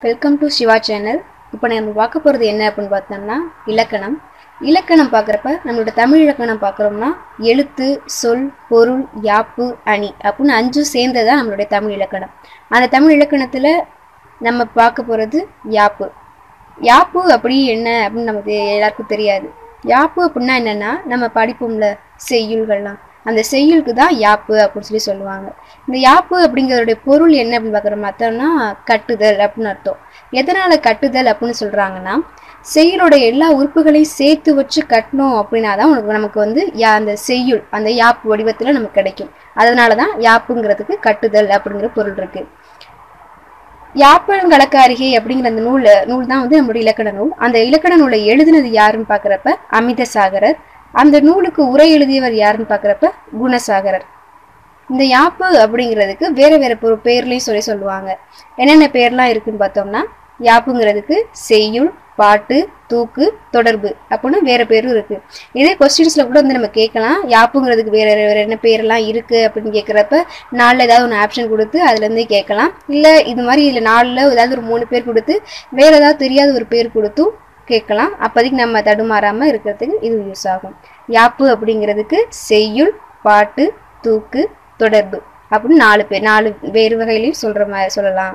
welcome to Siva channel இப்போ நம்ம பார்க்க போகிறது என்ன அப்படின்னு பார்த்தோம்னா இலக்கணம் இலக்கணம் பார்க்குறப்ப நம்மளோட தமிழ் இலக்கணம் பார்க்குறோம்னா எழுத்து சொல் பொருள் யாப்பு அணி அப்படின்னு அஞ்சும் சேர்ந்தது தான் நம்மளுடைய தமிழ் இலக்கணம் அந்த தமிழ் இலக்கணத்தில் நம்ம பார்க்க போகிறது யாப்பு யாப்பு அப்படி என்ன அப்படின்னு நமக்கு எல்லாருக்கும் தெரியாது யாப்பு அப்படின்னா என்னென்னா நம்ம படிப்போம்ல செய்யுள்கள்லாம் அந்த செய்யுளுக்கு தான் யாப்பு அப்படின்னு சொல்லி சொல்லுவாங்க இந்த யாப்பு அப்படிங்கிறதுடைய பொருள் என்ன அப்படின்னு பார்க்குற பார்த்தோம்னா கட்டுதல் அப்படின்னு அர்த்தம் எதனால் கட்டுதல் அப்படின்னு சொல்கிறாங்கன்னா செய்யுளோட எல்லா உறுப்புகளையும் சேர்த்து வச்சு கட்டணும் அப்படின்னா தான் உனக்கு நமக்கு வந்து யா அந்த செய்யுள் அந்த யாப்பு வடிவத்தில் நமக்கு கிடைக்கும் அதனால தான் யாப்புங்கிறதுக்கு கட்டுதல் அப்படிங்கிற பொருள் இருக்குது யாப்பழங்கலக்க அருகே அப்படிங்கிற அந்த நூல் நூல் தான் வந்து நம்மளுடைய இலக்கண நூல் அந்த இலக்கண நூலை எழுதினது யாருன்னு பார்க்குறப்ப அமிதசாகரர் அந்த நூலுக்கு உரை எழுதியவர் யாருன்னு பார்க்குறப்ப குணசாகரர் இந்த யாப்பு அப்படிங்கிறதுக்கு வேற வேற ஒரு பேர்லையும் சொல்லி சொல்லுவாங்க என்னென்ன பேர்லாம் இருக்குன்னு பார்த்தோம்னா யாப்புங்கிறதுக்கு செய்யுள் பாட்டு தூக்கு தொடர்பு அப்படின்னு வேற பேரும் இருக்கு இதே கொஸ்டின்ஸ்ல கூட வந்து நம்ம கேட்கலாம் யாப்புங்கிறதுக்கு வேற வேற என்ன பேரெல்லாம் இருக்கு அப்படின்னு கேட்குறப்ப நாளில் ஏதாவது ஒன்று ஆப்ஷன் கொடுத்து அதுல இருந்தே கேட்கலாம் இல்லை இது மாதிரி இதில் நாலில் ஏதாவது ஒரு மூணு பேர் கொடுத்து வேற ஏதாவது தெரியாத ஒரு பேர் கொடுத்தும் கேட்கலாம் அப்போதைக்கு நம்ம தடுமாறாமல் இருக்கிறதுக்கு இது யூஸ் ஆகும் யாப்பு அப்படிங்கிறதுக்கு செய்யுள் பாட்டு தூக்கு தொடர்பு அப்படின்னு நாலு பேர் நாலு வேறு வகையிலையும் சொல்கிற மாதிரி சொல்லலாம்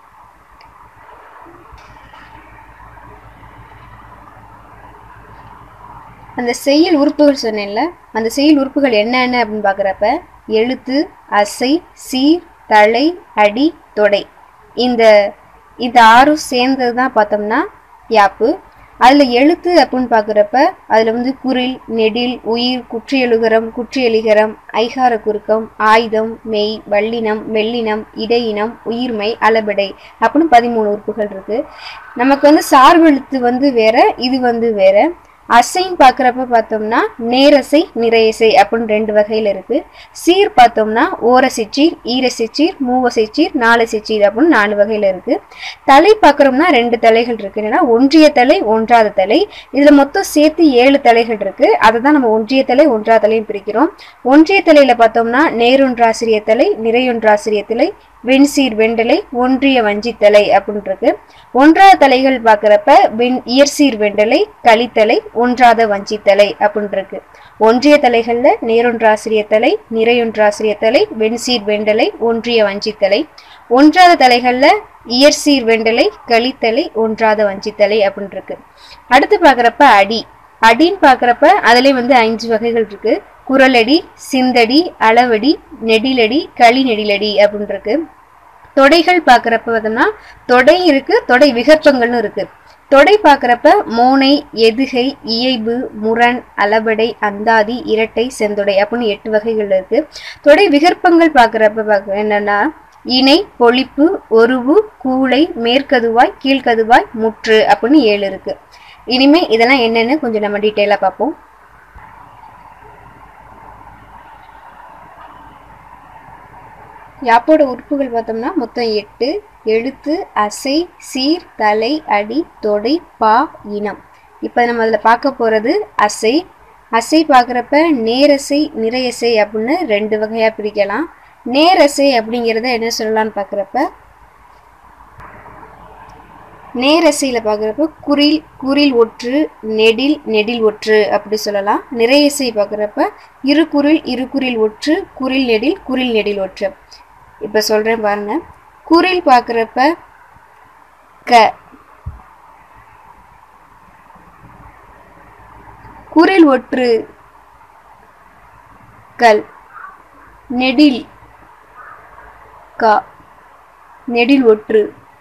அந்த செய்யுள் உறுப்புகள் சொன்னேன்ல அந்த செய்யுள் உறுப்புகள் என்னென்ன அப்படின்னு பார்க்குறப்ப எழுத்து அசை சீர் தலை அடி தொடை இந்த இந்த ஆறும் சேர்ந்தது தான் பார்த்தோம்னா யாப்பு அதில் எழுத்து அப்படின்னு பார்க்குறப்ப அதில் வந்து குரில் நெடில் உயிர் குற்றியலுகரம் குற்றியலிகரம் ஐகார குறுக்கம் ஆயுதம் மெய் வல்லினம் மெல்லினம் இடையினம் உயிர்மை அளபடை அப்படின்னு பதிமூணு உறுப்புகள் இருக்கு நமக்கு வந்து சார்பெழுத்து வந்து வேற இது வந்து வேற அசைன்னு பார்க்குறப்ப பார்த்தோம்னா நேரசை நிறையசை அப்படின்னு ரெண்டு வகையில் இருக்குது சீர் பார்த்தோம்னா ஓரசிச்சீர் ஈரசிச்சீர் மூவசைச்சீர் நாலசைச்சீர் அப்படின்னு நாலு வகையில் இருக்குது தலை பார்க்குறோம்னா ரெண்டு தலைகள் இருக்குது என்னன்னா ஒன்றிய தலை ஒன்றாத தலை இதில் மொத்தம் சேர்த்து ஏழு தலைகள் இருக்குது அதை தான் நம்ம ஒன்றிய தலை ஒன்றாத தலையும் பிரிக்கிறோம் ஒன்றிய தலையில் பார்த்தோம்னா நேரொன்றாசிரிய தலை நிறையொன்றாசிரிய தலை வெண்சீர் வெண்டலை ஒன்றிய வஞ்சித்தலை அப்படின்னு இருக்கு ஒன்றாத தலைகள் பார்க்குறப்ப வெண் இயற்சீர் வெண்டலை களித்தலை ஒன்றாத வஞ்சித்தலை அப்படின்னு இருக்கு ஒன்றிய தலைகள்ல நேரொன்றாசிரிய தலை நிறையொன்றாசிரிய தலை வெண்சீர் வெண்டலை ஒன்றிய வஞ்சித்தலை ஒன்றாத தலைகள்ல இயற்சீர் வெண்டலை களித்தலை ஒன்றாத வஞ்சித்தலை அப்படின்னு இருக்கு அடுத்து பார்க்குறப்ப அடி அடின்னு பார்க்குறப்ப அதுலேயே வந்து அஞ்சு வகைகள் இருக்கு குரலடி சிந்தடி அளவடி நெடிலடி களி நெடிலடி அப்படின்னு இருக்கு தொடைகள் பார்க்குறப்ப பார்த்தோம்னா தொடை இருக்கு தொடை விகற்பங்கள்னு இருக்கு தொடை பார்க்குறப்ப மோனை எதுகை இயைபு முரண் அளபடை அந்தாதி இரட்டை செந்தொடை அப்படின்னு எட்டு வகைகள் இருக்கு தொடை விகற்பங்கள் பார்க்குறப்ப பார்க்க என்னன்னா இணை பொழிப்பு ஒருவு கூளை மேற்கதுவாய் கீழ்கதுவாய் முற்று அப்படின்னு ஏழு இருக்கு இனிமே இதெல்லாம் என்னன்னு கொஞ்சம் நம்ம டீட்டெயிலாக பார்ப்போம் யாப்போட உறுப்புகள் பார்த்தோம்னா மொத்தம் எட்டு எழுத்து அசை சீர் தலை அடி தொடை பா இனம் இப்போ நம்ம அதில் பார்க்க போகிறது அசை அசை பார்க்குறப்ப நேரசை நிறையசை அப்படின்னு ரெண்டு வகையாக பிரிக்கலாம் நேரசை அப்படிங்கிறத என்ன சொல்லலாம்னு பார்க்குறப்ப நேரசையில் பார்க்குறப்ப குறில் குறில் ஒற்று நெடில் நெடில் ஒற்று அப்படி சொல்லலாம் நிறையசை பார்க்குறப்ப இரு குறில் இரு குறில் ஒற்று குறில் நெடில் குறில் நெடில் ஒற்று இப்போ சொல்கிறேன் பாருங்க குறில் பார்க்குறப்ப க குறில் ஒற்று கல் நெடில் கா நெடில் ஒற்று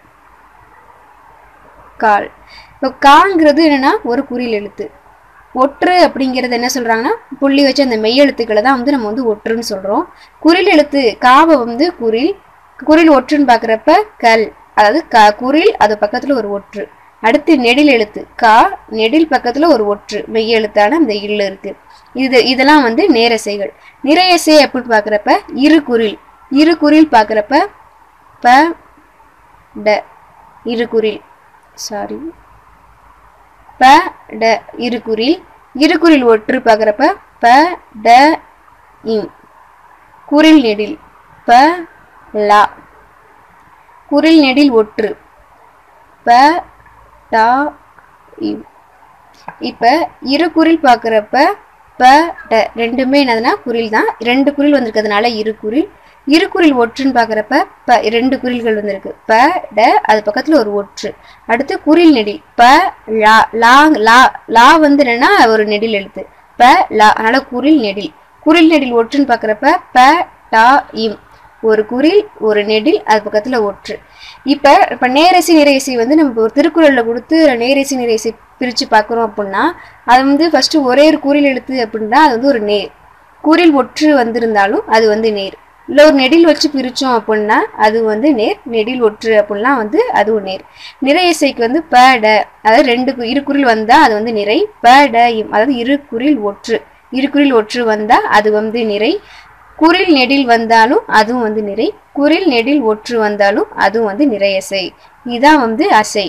கால் இப்போ காங்கிறது என்னன்னா ஒரு குறில் எழுத்து ஒற்று அப்படிங்கிறது என்ன சொல்றாங்கன்னா புள்ளி வச்சு அந்த மெய்யெழுத்துக்களை தான் வந்து நம்ம வந்து ஒற்றுன்னு சொல்றோம் குறில் எழுத்து காவை வந்து குறில் குறில் ஒற்றுன்னு பார்க்குறப்ப கல் அதாவது க குறில் அது பக்கத்துல ஒரு ஒற்று அடுத்து நெடில் எழுத்து கா நெடில் பக்கத்துல ஒரு ஒற்று மெய்யெழுத்தான அந்த இல்லு இருக்கு இது இதெல்லாம் வந்து நேரசைகள் நிறையசை அப்படின்னு பார்க்குறப்ப இரு குறில் இரு குறில் பார்க்குறப்ப ப ட இரு குறில் சாரி ப ட இருகுறில் இருகுறில் ஒற்று பார்க்குறப்ப ப ட இம் குரில் நெடில் ப லா குரில் நெடில் ஒற்று ப டா இம் இப்போ இரு குறில் பார்க்குறப்ப ப ட ரெண்டுமே என்னதுன்னா குறில் தான் ரெண்டு குறில் வந்திருக்கிறதுனால இரு குறில் இரு குறில் ஒற்றுன்னு பார்க்குறப்ப ப ரெண்டு குறில்கள் வந்திருக்கு ப ட அது பக்கத்தில் ஒரு ஒற்று அடுத்து குறில் நெடில் ப லா லா லா லா வந்து என்னன்னா ஒரு நெடில் எழுத்து ப லா அதனால குறில் நெடில் குறில் நெடில் ஒற்றுன்னு பார்க்குறப்ப ப டா இம் ஒரு குறில் ஒரு நெடில் அது பக்கத்தில் ஒற்று இப்போ இப்போ நேரசி நிறையசி வந்து நம்ம ஒரு திருக்குறளில் கொடுத்து நேரசி நிறையசி பிரித்து பார்க்குறோம் அப்படின்னா அது வந்து ஃபஸ்ட்டு ஒரே ஒரு குறில் எழுத்து அப்படின்னா அது வந்து ஒரு நேர் குறில் ஒற்று வந்திருந்தாலும் அது வந்து நேர் இல்லை ஒரு நெடில் வச்சு பிரித்தோம் அப்படின்னா அது வந்து நேர் நெடில் ஒற்று அப்படின்லாம் வந்து அதுவும் நேர் நிறையசைக்கு வந்து ப ட அதாவது ரெண்டு கு- இரு குறில் வந்தால் அது வந்து நிறை ப ட இம் அதாவது இரு குறில் ஒற்று இரு குறில் ஒற்று வந்தால் அது வந்து நிறை குறில் நெடில் வந்தாலும் அதுவும் வந்து நிறை குறில் நெடில் ஒற்று வந்தாலும் அதுவும் வந்து நிறையசை இதுதான் வந்து அசை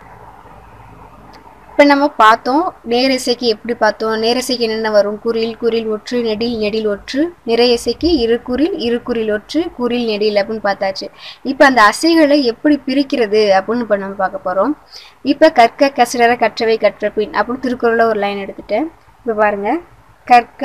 இப்போ நம்ம பார்த்தோம் நேரிசைக்கு எப்படி பார்த்தோம் நேரிசைக்கு என்னென்ன வரும் குறில் குறில் ஒற்று நெடில் நெடில் ஒற்று நிறையசைக்கு இரு குறில் இரு குறில் ஒற்று குறில் நெடில் அப்படின்னு பார்த்தாச்சு இப்போ அந்த அசைகளை எப்படி பிரிக்கிறது அப்படின்னு இப்போ நம்ம பார்க்க போகிறோம் இப்போ கற்க கசிடர கற்றவை கற்றபின் அப்படின்னு திருக்குறளில் ஒரு லைன் எடுத்துட்டேன் இப்போ பாருங்க கற்க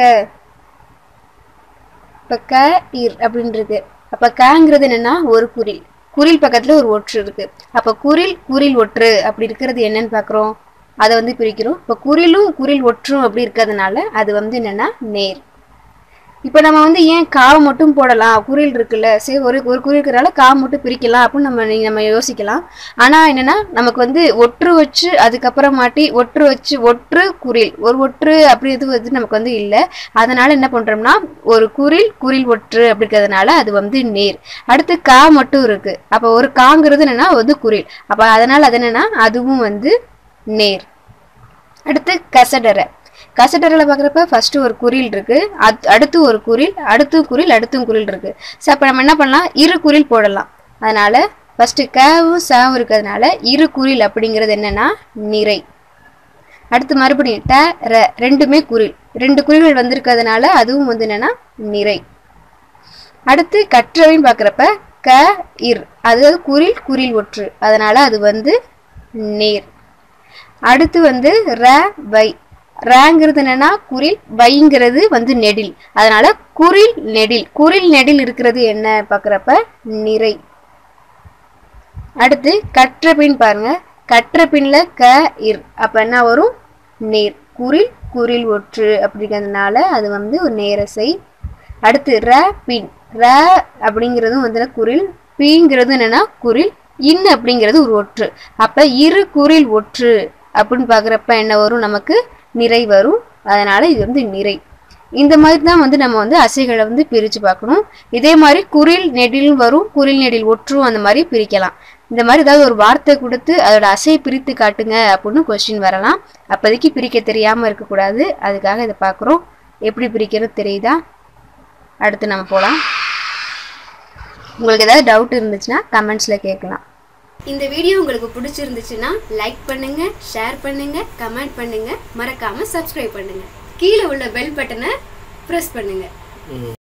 இப்போ க இர் அப்படின்னு இருக்கு அப்போ கங்கிறது என்னன்னா ஒரு குறில் குறில் பக்கத்தில் ஒரு ஒற்று இருக்கு அப்போ குறில் குறில் ஒற்று அப்படி இருக்கிறது என்னன்னு பார்க்குறோம் அதை வந்து பிரிக்கிறோம் இப்போ குறிலும் குறில் ஒற்றும் அப்படி இருக்கிறதுனால அது வந்து என்னன்னா நேர் இப்போ நம்ம வந்து ஏன் காவை மட்டும் போடலாம் குறில் இருக்குல்ல சரி ஒரு ஒரு குறில் இருக்கிறனால காவை மட்டும் பிரிக்கலாம் அப்படின்னு நம்ம நீ- நம்ம யோசிக்கலாம் ஆனால் என்னன்னா நமக்கு வந்து ஒற்று வச்சு அதுக்கப்புறமாட்டி ஒற்று வச்சு ஒற்று குறில் ஒரு ஒற்று அப்படி இது வந்து நமக்கு வந்து இல்லை அதனால என்ன பண்றோம்னா ஒரு குறில் குறில் ஒற்று அப்படி இருக்கிறதுனால அது வந்து நேர் அடுத்து கா மட்டும் இருக்கு அப்போ ஒரு காங்கிறது என்னன்னா வந்து குறில் அப்போ அதனால அது என்னன்னா அதுவும் வந்து நேர் அடுத்து கசடரை கசடரில் பார்க்குறப்ப ஃபர்ஸ்ட் ஒரு குறில் இருக்கு அத்- அடுத்து ஒரு குறில் அடுத்து குறில் அடுத்தும் குறில் இருக்கு ஸோ அப்போ நம்ம என்ன பண்ணலாம் இரு குறில் போடலாம் அதனால ஃபர்ஸ்ட் கவும் சாவும் இருக்கிறதுனால இரு குறில் அப்படிங்கிறது என்னன்னா நிறை அடுத்து மறுபடியும் ட ர ரெண்டுமே குறில் ரெண்டு குறில்கள் வந்திருக்கிறதுனால அதுவும் வந்து என்னன்னா நிறை அடுத்து கற்றவைன்னு பார்க்குறப்ப க இர் அதாவது குறில் குறில் ஒற்று அதனால அது வந்து நேர் அடுத்து வந்து ர வை ரங்கிறது என்னன்னா குறில் வைங்கிறது வந்து நெடில் அதனால குறில் நெடில் குறில் நெடில் இருக்கிறது என்ன பார்க்குறப்ப நிறை அடுத்து கற்ற பின் பாருங்க கற்ற பின்ல க இர் அப்ப என்ன வரும் நேர் குறில் குறில் ஒற்று அப்படிங்கிறதுனால அது வந்து ஒரு நேரசை அடுத்து ர பின் ர அப்படிங்கிறதும் வந்து குறில் பிங்கிறது என்னன்னா குறில் இன் அப்படிங்கிறது ஒரு ஒற்று அப்ப இரு குறில் ஒற்று அப்படின்னு பார்க்குறப்ப என்ன வரும் நமக்கு நிறை வரும் அதனால இது வந்து நிறை இந்த மாதிரி தான் வந்து நம்ம வந்து அசைகளை வந்து பிரித்து பார்க்கணும் இதே மாதிரி குறில் நெடிலும் வரும் குறில் நெடில் ஒற்றும் அந்த மாதிரி பிரிக்கலாம் இந்த மாதிரி ஏதாவது ஒரு வார்த்தை கொடுத்து அதோட அசையை பிரித்து காட்டுங்க அப்படின்னு கொஸ்டின் வரலாம் அப்போதைக்கு பிரிக்க தெரியாமல் இருக்கக்கூடாது அதுக்காக இதை பார்க்குறோம் எப்படி பிரிக்கிறது தெரியுதா அடுத்து நம்ம போகலாம் உங்களுக்கு ஏதாவது டவுட் இருந்துச்சுன்னா கமெண்ட்ஸில் கேட்கலாம் இந்த வீடியோ உங்களுக்கு பிடிச்சிருந்துச்சுன்னா லைக் பண்ணுங்க ஷேர் பண்ணுங்க கமெண்ட் பண்ணுங்க மறக்காம சப்ஸ்கிரைப் பண்ணுங்க கீழே உள்ள பெல் பட்டனை ப்ரெஸ் பண்ணுங்க